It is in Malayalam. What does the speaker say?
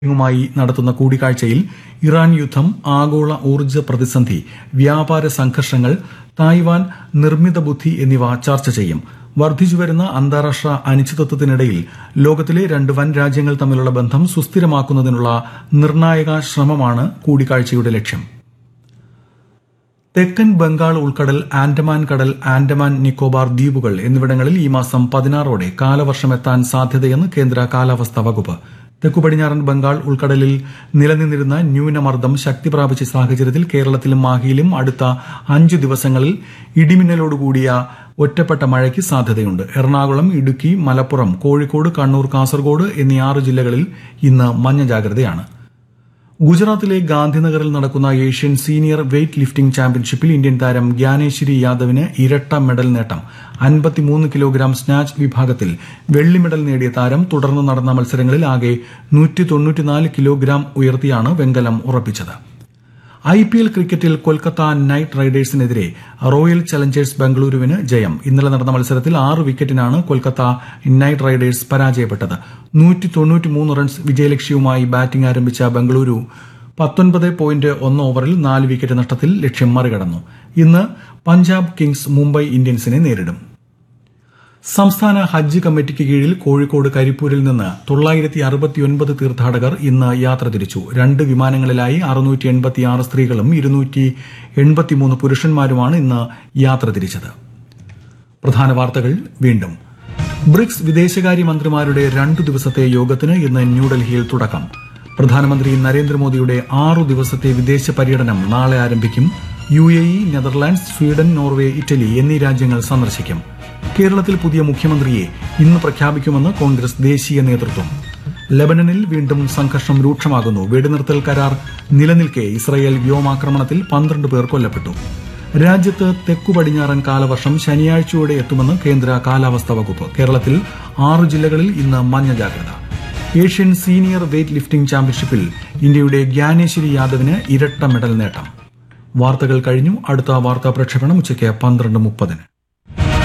യുമായി നടത്തുന്ന കൂടിക്കാഴ്ചയിൽ ഇറാൻ യുദ്ധം ആഗോള ഊർജ്ജ പ്രതിസന്ധി വ്യാപാര സംഘർഷങ്ങൾ തായ്വാൻ നിർമ്മിത ബുദ്ധി എന്നിവ ചർച്ച ചെയ്യും വർദ്ധിച്ചുവരുന്ന അന്താരാഷ്ട്ര അനിശ്ചിതത്വത്തിനിടയിൽ ലോകത്തിലെ രണ്ട് വൻ രാജ്യങ്ങൾ തമ്മിലുള്ള ബന്ധം സുസ്ഥിരമാക്കുന്നതിനുള്ള നിർണായക ശ്രമമാണ് കൂടിക്കാഴ്ചയുടെ ലക്ഷ്യം തെക്കൻ ബംഗാൾ ഉൾക്കടൽ ആൻഡമാൻ കടൽ ആൻഡമാൻ നിക്കോബാർ ദ്വീപുകൾ എന്നിവിടങ്ങളിൽ ഈ മാസം പതിനാറോടെ കാലവർഷമെത്താൻ സാധ്യതയെന്ന് കേന്ദ്ര കാലാവസ്ഥാ വകുപ്പ് തെക്കുപടിഞ്ഞാറൻ ബംഗാൾ ഉൾക്കടലിൽ നിലനിന്നിരുന്ന ന്യൂനമർദ്ദം ശക്തി പ്രാപിച്ച സാഹചര്യത്തിൽ കേരളത്തിലും മാഹിയിലും അടുത്ത അഞ്ചു ദിവസങ്ങളിൽ ഇടിമിന്നലോടുകൂടിയ ഒറ്റപ്പെട്ട മഴയ്ക്ക് സാധ്യതയുണ്ട് എറണാകുളം ഇടുക്കി മലപ്പുറം കോഴിക്കോട് കണ്ണൂർ കാസർഗോഡ് എന്നീ ആറ് ജില്ലകളിൽ ഇന്ന് മഞ്ഞ ജാഗ്രതയാണ് ഗുജറാത്തിലെ ഗാന്ധിനഗറിൽ നടക്കുന്ന ഏഷ്യൻ സീനിയർ വെയ്റ്റ് ലിഫ്റ്റിംഗ് ചാമ്പ്യൻഷിപ്പിൽ ഇന്ത്യൻ താരം ഗ്യാനേശ്വരി യാദവിന് ഇരട്ട മെഡൽ നേട്ടം അൻപത്തിമൂന്ന് കിലോഗ്രാം സ്നാച്ച് വിഭാഗത്തിൽ വെള്ളി മെഡൽ നേടിയ താരം തുടർന്ന് നടന്ന മത്സരങ്ങളിൽ ആകെ നൂറ്റി തൊണ്ണൂറ്റിനാല് കിലോഗ്രാം ഉയർത്തിയാണ് വെങ്കലം ഉറപ്പിച്ചത് ഐ പി എൽ ക്രിക്കറ്റിൽ കൊൽക്കത്ത നൈറ്റ് റൈഡേഴ്സിനെതിരെ റോയൽ ചലഞ്ചേഴ്സ് ബംഗളൂരുവിന് ജയം ഇന്നലെ നടന്ന മത്സരത്തിൽ ആറ് വിക്കറ്റിനാണ് കൊൽക്കത്ത നൈറ്റ് റൈഡേഴ്സ് പരാജയപ്പെട്ടത് നൂറ്റി തൊണ്ണൂറ്റിമൂന്ന് റൺസ് വിജയലക്ഷ്യവുമായി ബാറ്റിംഗ് ആരംഭിച്ച ബംഗളൂരു പത്തൊൻപത് പോയിന്റ് ഒന്ന് ഓവറിൽ നാല് വിക്കറ്റ് നഷ്ടത്തിൽ ലക്ഷ്യം മറികടന്നു ഇന്ന് പഞ്ചാബ് കിങ്സ് മുംബൈ ഇന്ത്യൻസിനെ നേരിടും സംസ്ഥാന ഹജ്ജ് കമ്മിറ്റിക്ക് കീഴിൽ കോഴിക്കോട് കരിപ്പൂരിൽ നിന്ന് തൊള്ളായിരത്തി അറുപത്തിയൊൻപത് തീർത്ഥാടകർ ഇന്ന് യാത്ര തിരിച്ചു രണ്ട് വിമാനങ്ങളിലായി അറുന്നൂറ്റി എൺപത്തിയാറ് സ്ത്രീകളും ഇരുന്നൂറ്റി എൺപത്തിമൂന്ന് പുരുഷന്മാരുമാണ് ഇന്ന് യാത്ര തിരിച്ചത് പ്രധാന വാർത്തകൾ വീണ്ടും ബ്രിക്സ് വിദേശകാര്യമന്ത്രിമാരുടെ രണ്ടു ദിവസത്തെ യോഗത്തിന് ഇന്ന് ന്യൂഡൽഹിയിൽ തുടക്കം പ്രധാനമന്ത്രി നരേന്ദ്രമോദിയുടെ ആറു ദിവസത്തെ വിദേശ പര്യടനം നാളെ ആരംഭിക്കും U A E Netherlands Sweden Norway Italy എന്നീ രാജ്യങ്ങൾ സന്ദർശിക്കും കേരളത്തിൽ പുതിയ മുഖ്യമന്ത്രിയെ ഇന്ന് പ്രഖ്യാപിക്കുമെന്ന് കോൺഗ്രസ് ദേശീയ നേതൃത്വം ലബനനിൽ വീണ്ടും സംഘർഷം രൂക്ഷമാകുന്നു വെടിനിർത്തൽ കരാർ നിലനിൽക്കെ ഇസ്രയേൽ വ്യോമാക്രമണത്തിൽ പന്ത്രണ്ട് പേർ കൊല്ലപ്പെട്ടു രാജ്യത്ത് തെക്കു പടിഞ്ഞാറൻ കാലവർഷം ശനിയാഴ്ചയോടെ എത്തുമെന്ന് കേന്ദ്ര കാലാവസ്ഥാ വകുപ്പ് കേരളത്തിൽ ആറു ജില്ലകളിൽ ഇന്ന് മഞ്ഞ ജാഗ്രത ഏഷ്യൻ സീനിയർ വെയ്റ്റ് ലിഫ്റ്റിംഗ് ചാമ്പ്യൻഷിപ്പിൽ ഇന്ത്യയുടെ ഗ്യാനേശ്വരി യാദവിന് ഇരട്ട മെഡൽ നേട്ടം വാർത്തകൾ കഴിഞ്ഞു അടുത്ത വാർത്താ പ്രക്ഷേപണം ഉച്ചയ്ക്ക് പന്ത്രണ്ട് മുപ്പതിന്